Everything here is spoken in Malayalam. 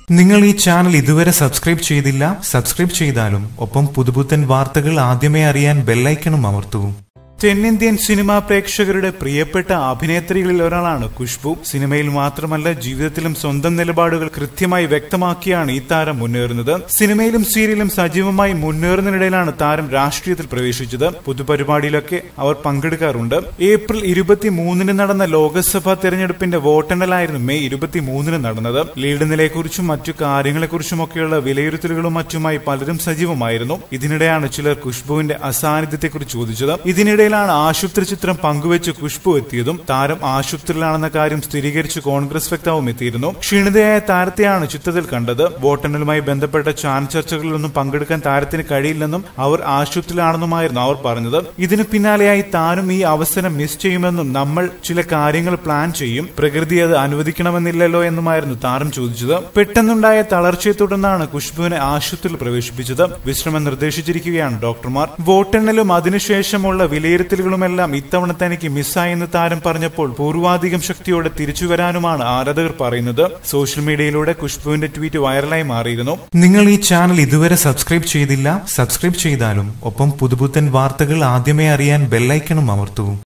നിങ്ങൾ ഈ ചാനൽ ഇതുവരെ സബ്സ്ക്രൈബ് ചെയ്തില്ല സബ്സ്ക്രൈബ് ചെയ്താലും ഒപ്പം പുതുപുത്തൻ വാർത്തകൾ ആദ്യമേ അറിയാൻ ബെല്ലൈക്കണും അമർത്തൂ തെന്നിന്ത്യൻ സിനിമാ പ്രേക്ഷകരുടെ പ്രിയപ്പെട്ട അഭിനേത്രികളിൽ ഒരാളാണ് ഖുഷ്ബു സിനിമയിൽ മാത്രമല്ല ജീവിതത്തിലും സ്വന്തം നിലപാടുകൾ കൃത്യമായി വ്യക്തമാക്കിയാണ് ഈ താരം മുന്നേറുന്നത് സിനിമയിലും സീരിയലും സജീവമായി മുന്നേറുന്നതിനിടയിലാണ് താരം രാഷ്ട്രീയത്തിൽ പ്രവേശിച്ചത് പൊതുപരിപാടിയിലൊക്കെ അവർ പങ്കെടുക്കാറുണ്ട് ഏപ്രിൽ ഇരുപത്തിമൂന്നിന് നടന്ന ലോക്സഭാ തെരഞ്ഞെടുപ്പിന്റെ വോട്ടെണ്ണലായിരുന്നു മെയ് ഇരുപത്തിമൂന്നിന് നടന്നത് ലീഡ് നിലയെക്കുറിച്ചും മറ്റു കാര്യങ്ങളെക്കുറിച്ചുമൊക്കെയുള്ള വിലയിരുത്തലുകളും മറ്റുമായി പലരും സജീവമായിരുന്നു ഇതിനിടെയാണ് ചിലർ ഖുഷ്ബുവിന്റെ അസാന്നിധ്യത്തെക്കുറിച്ച് ചോദിച്ചത് ഇതിനിടയിലാണ് ആശുപത്രി ചിത്രം പങ്കുവെച്ച് ഖുഷ്ബു എത്തിയതും താരം ആശുപത്രിയിലാണെന്ന കാര്യം സ്ഥിരീകരിച്ച് കോൺഗ്രസ് വക്താവും എത്തിയിരുന്നു ക്ഷീണിതയായ താരത്തെയാണ് ചിത്രത്തിൽ കണ്ടത് വോട്ടെണ്ണലുമായി ബന്ധപ്പെട്ട ചാനൽ ചർച്ചകളിലൊന്നും പങ്കെടുക്കാൻ താരത്തിന് കഴിയില്ലെന്നും അവർ ആശുപത്രിയിലാണെന്നുമായിരുന്നു അവർ പറഞ്ഞത് ഇതിനു പിന്നാലെയായി താനും ഈ അവസരം മിസ് ചെയ്യുമെന്നും നമ്മൾ ചില കാര്യങ്ങൾ പ്ലാൻ ചെയ്യും പ്രകൃതി അത് അനുവദിക്കണമെന്നില്ലല്ലോ എന്നുമായിരുന്നു താരം ചോദിച്ചത് പെട്ടെന്നുണ്ടായ തളർച്ചയെ തുടർന്നാണ് ഖുഷ്ബുവിനെ ആശുപത്രിയിൽ പ്രവേശിപ്പിച്ചത് വിശ്രമം നിർദ്ദേശിച്ചിരിക്കുകയാണ് ഡോക്ടർമാർ വോട്ടെണ്ണലും അതിനുശേഷമുള്ള വിലയിരുത്തലുകളുമെല്ലാം ഇത്തവണ തനിക്ക് മിസ്സായെന്ന് താരം പറഞ്ഞപ്പോൾ പൂർവാധികം ശക്തിയോടെ തിരിച്ചു വരാനുമാണ് ആരാധകർ പറയുന്നത് സോഷ്യൽ മീഡിയയിലൂടെ ഖുഷ്ബുവിന്റെ ട്വീറ്റ് വൈറലായി മാറിയിരുന്നു നിങ്ങൾ ഈ ചാനൽ ഇതുവരെ സബ്സ്ക്രൈബ് ചെയ്തില്ല സബ്സ്ക്രൈബ് ചെയ്താലും ഒപ്പം പുതുപുത്തൻ വാർത്തകൾ ആദ്യമേ അറിയാൻ ബെല്ലൈക്കണും അമർത്തൂ